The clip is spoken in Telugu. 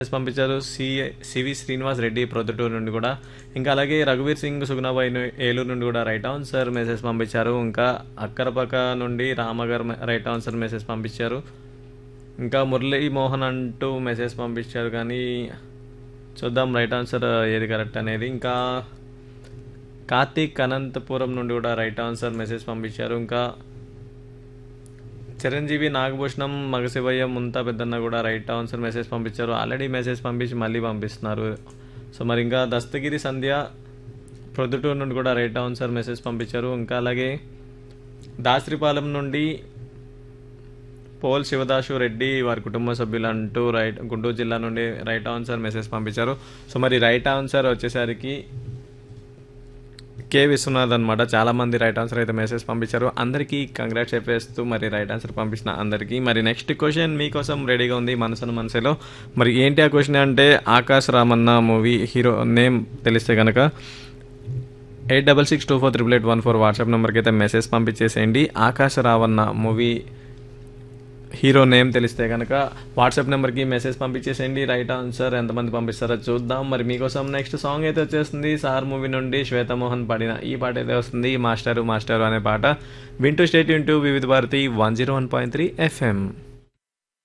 మెసేజ్ పంపించారు సి సివి శ్రీనివాస్ రెడ్డి ప్రొద్దుటూరు నుండి కూడా ఇంకా అలాగే రఘువీర్ సింగ్ సుగుణాబాయి ను- ఏలూరు నుండి కూడా రైట్ ఆన్సర్ మెసేజ్ పంపించారు ఇంకా అక్కరపక్క నుండి రామగారు మె- రైట్ ఆన్సర్ మెసేజ్ పంపించారు ఇంకా మురళీ మోహన్ అంటూ మెసేజ్ పంపించారు కానీ చూద్దాం రైట్ ఆన్సర్ ఏది కరెక్ట్ అనేది ఇంకా కార్తీక్ అనంతపురం నుండి కూడా రైట్ ఆన్సర్ మెసేజ్ పంపించారు ఇంకా చిరంజీవి నాగభూషణం మగశివయ్య ముంతా పెద్దన్న కూడా రైట్ ఆన్సర్ మెసేజ్ పంపించారు ఆల్రెడీ మెసేజ్ పంపించి మళ్ళీ పంపిస్తున్నారు సో మరి ఇంకా దస్తగిరి సంధ్య ప్రొద్దుటూరు నుండి కూడా రైట్ ఆన్సర్ మెసేజ్ పంపించారు ఇంకా అలాగే దాసరిపాలెం నుండి పోల్ శివదాసు రెడ్డి వారి కుటుంబ సభ్యులు అంటూ రైట్ గుంటూరు జిల్లా నుండి రైట్ ఆన్సర్ మెసేజ్ పంపించారు సో మరి రైట్ ఆన్సర్ వచ్చేసరికి కే విశ్వనాథ్ అనమాట చాలా మంది రైట్ ఆన్సర్ అయితే మెసేజ్ పంపించారు అందరికీ కంగ్రాట్స్ చెప్పేస్తూ మరి రైట్ ఆన్సర్ పంపించిన అందరికీ మరి నెక్స్ట్ క్వశ్చన్ మీకోసం రెడీగా ఉంది మనసును మనసులో మరి ఏంటి ఆ క్వశ్చన్ అంటే Akash Ramanna movie hero name తెలిస్తే కనుక eight double six two four triple eight one four WhatsApp నెంబర్కి అయితే మెసేజ్ పంపించేసేయండి ఆకాశ రావన్న మూవీ హీరో నేమ్ తెలిస్తే కనుక వాట్సాప్ నెంబర్కి మెసేజ్ పంపించేసేయండి రైట్ ఆన్సర్ ఎంతమంది పంపిస్తారో చూద్దాం మరి మీకోసం నెక్స్ట్ సాంగ్ అయితే వచ్చేస్తుంది సార్ మూవీ నుండి శ్వేతమోహన్ పాడిన ఈ పాట అయితే వస్తుంది మాస్టరు మాస్టరు అనే పాట వింటూ స్టేట్ వింటూ Vividh Bharati one zero one point three FM